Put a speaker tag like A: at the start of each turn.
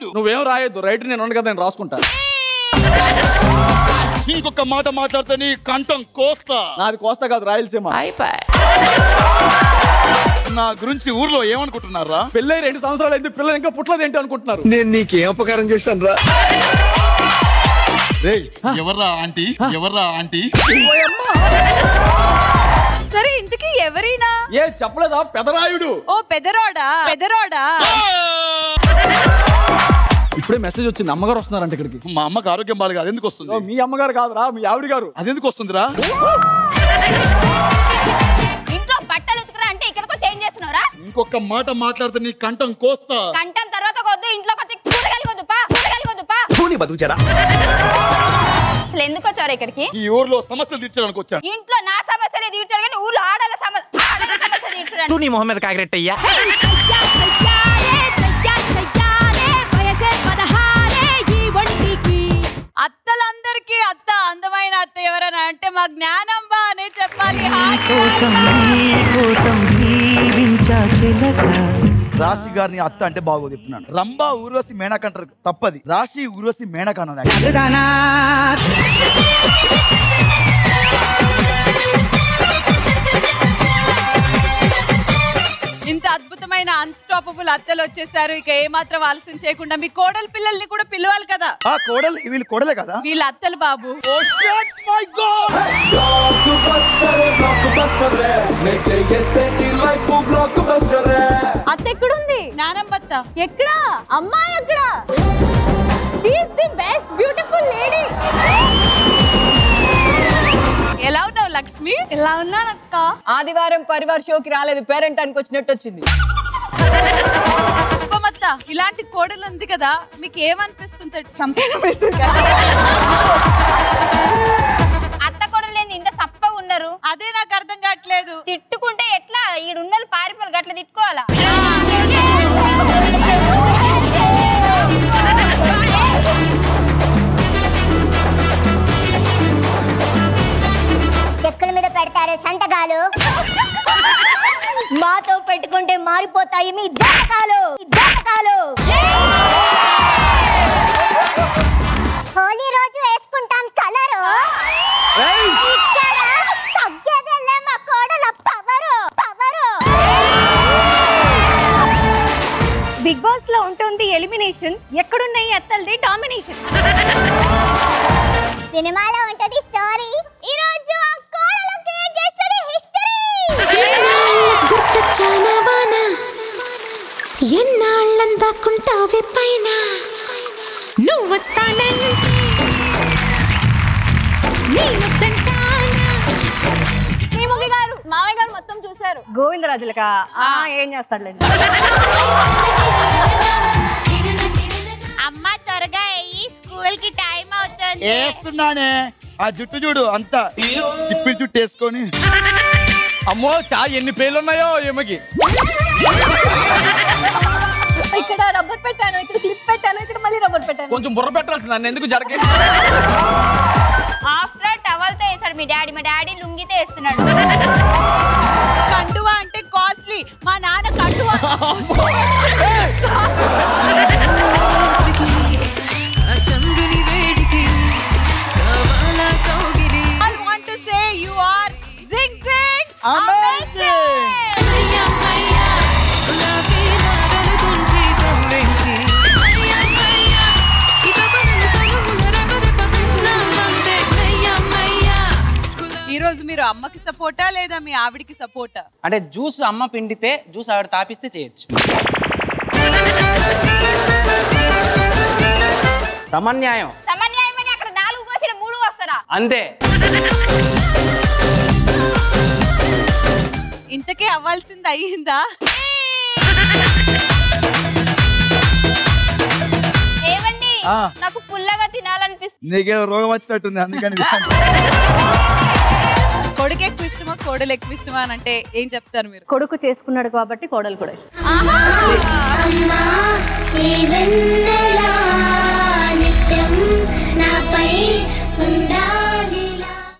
A: నువ్వేం రాయొద్దు రైట్ నేను ఉండగా నేను రాసుకుంటా
B: ఇంకొక మాట మాట్లాడితే నీ కంఠం కోస్తా
A: నాది కోస్తా కాదు రాయలసీమ
B: నా గురించి ఊర్లో ఏమనుకుంటున్నారా
A: పెళ్ళై రెండు సంవత్సరాలు అయింది పిల్లలు ఇంకా పుట్టలేదు ఏంటి అనుకుంటున్నారు
C: నేను నీకేం అపకారం చేశాను రా
B: రేయ్ ఎవర్రా ఆంటీ ఎవర్రా ఆంటీ
D: సరే ఇంతకీ ఎవరైనా
A: ఏ చెప్పలేదా పెదరాయుడు
D: ఓ పెదరోడా పెదరోడా
A: ఇప్పుడే మెసేజ్ వచ్చింది అమ్మగారు వస్తున్నారంట ఇక్కడికి
B: మా అమ్మకి ఆరోగ్యం బాగా అదెందుకు వస్తుంది
A: ఓ, మీ అమ్మగారు కాదురా మీ ఆవిడ గారు
B: అదెందుకు వస్తుందిరా
E: ఇంట్లో బట్టలు ఉతుకురా అంటే ఇక్కడికి చేంజ్ చేస్తున్నారా
B: ఇంకొక మాట మాట్లాడితే నీ కంఠం కోస్తా
E: కంటం తర్వాత కొద్దు ఇంట్లోకి వచ్చి కూరగాయలు కొద్దు పా కూరగాయలు కొద్దు పా
C: పూని బతుకుచారా
E: అసలు ఎందుకు వచ్చారు ఇక్కడికి
B: ఈ ఊర్లో సమస్యలు తీర్చడానికి వచ్చాను
E: ఇంట్లో నా సమస్యలే తీర్చాడు కానీ ఊళ్ళో ఆడాల సమస్య ఆడాల సమస్య తీర్చడానికి
F: తూ నీ మొహం మీద కాకిరెట్టయ్యా
D: అత్తలందరికీ అత్త అందమైన అత్త ఎవరైనా అంటే మా జ్ఞానం బా అని చెప్పాలి హాయ్.
B: రాశి గారిని అత్త అంటే బాగోదు చెప్తున్నాను రంభా ఊర్వశి మేనక అంటారు తప్పది రాశి ఊర్వశి మేనక అన్నది
D: ఇంత అద్భుతమైన అన్స్టాపబుల్ అత్తలు వచ్చేసారు ఇక ఏ మాత్రం ఆలస్యం చేయకుండా మీ కోడలి పిల్లల్ని కూడా పిలవాలి కదా
B: ఆ కోడలు వీళ్ళు కోడలే కదా
D: వీళ్ళ అత్తలు బాబు
E: అత్త ఎక్కడుంది
D: జ్ఞానంబత్త
E: ఎక్కడా అమ్మాయి ఎక్కడా she is the best beautiful lady
D: ఎలా ఉన్నావు లక్ష్మి
E: ఎలా ఉన్నానక్క
G: ఆదివారం పరివార్ షోకి రాలేదు పేరెంటానికి వచ్చినట్టు వచ్చింది
D: ఉపమత్త ఇలాంటి కోడలు ఉంది కదా మీకు ఏమనిపిస్తుంది చంపేనిపిస్తుంది
E: అత్త కూడా లేని ఇంత సప్పగా ఉన్నారు
D: అదే నాకు అర్థం కావట్లేదు
E: తిట్టుకుంటే ఎట్లా ఈడున్నలు పారిపోలు గట్ల తిట్టుకోవాలా
H: చెక్కుల మీద పెడతారే సంతకాలు మాతో పెట్టుకుంటే మారిపోతాయి మీ జాతకాలు మీ జాతకాలు హోలీ రోజు వేసుకుంటాం కలరు ఇక్కడ తగ్గేదేలే మా కోడల పవరు పవరు
I: బిగ్ బాస్ లో ఉంటుంది ఎలిమినేషన్ ఎక్కడున్నాయి అత్తలది డామినేషన్
H: సినిమాలో ఉంటది స్టోరీ ఈ రోజు ఆ కోడలు క్రియేట్ చేస్తుంది హిస్టరీ
J: గుర్తొచ్చానవాన ఎన్నాళ్ళందాకుంటావే పైన నువ్వు వస్తానంటే నేనొద్దంటానా
E: శ్రీముఖి గారు మామయ్య గారు మొత్తం చూశారు
I: గోవిందరాజులక ఏం చేస్తాడులేండి
E: అమ్మ త్వరగా అయ్యి స్కూల్ కి టైం అవుతుంది
B: వేస్తున్నానే ఆ జుట్టు చూడు అంతా చిప్పిల్ జుట్టు వేసుకొని
A: అమ్మో చా ఎన్ని పేర్లు ఉన్నాయో ఈమెకి
E: ఇక్కడ రబ్బర్ పెట్టాను ఇక్కడ క్లిప్ పెట్టాను ఇక్కడ మళ్ళీ రబ్బర్ పెట్టాను
A: కొంచెం బుర్ర పెట్టాల్సింది నన్ను ఎందుకు జరగే
E: ఆఫ్టర్ టవల్ తో వేసాడు మీ డాడీ మా డాడీ లుంగితో వేస్తున్నాడు
D: కండువా అంటే కాస్ట్లీ మా నాన్న కండువా
J: ఆ చంద్రుని వేడికి కావాలా కౌగిలి
D: I want to say you are zing zing
B: Amazing!
J: అయ్యా అయ్యా గులాబీ నారలుతుంటే కవ్వించి అయ్యా అయ్యా ఇక పనులు తనువుల రపరప విన్నామంటే అయ్యా అయ్యా
D: ఈ రోజు మీరు అమ్మకి సపోర్టా లేదా మీ ఆవిడికి సపోర్టా
F: అంటే జ్యూస్ అమ్మ పిండితే జ్యూస్ ఆవిడ తాపిస్తే చేయొచ్చు సమన్యాయం
E: సమన్యాయమని అక్కడ నాలుగు కోసిన మూడు వస్తారా
F: అంతే
D: ఇంతకే అవ్వాల్సింది అయ్యిందా
E: ఏమండి
B: ఆ.
E: నాకు పుల్లగా తినాలనిపిస్తుంది
B: నీకేదో రోగం వచ్చినట్టుంది అందుకని
D: కొడుకు ఎక్కువ ఇష్టమా కోడలు ఎక్కువ ఇష్టమా అని అంటే ఏం చెప్తారు మీరు
I: కొడుకు చేసుకున్నాడు కాబట్టి కోడలు కూడా ఇష్టం
J: అమ్మా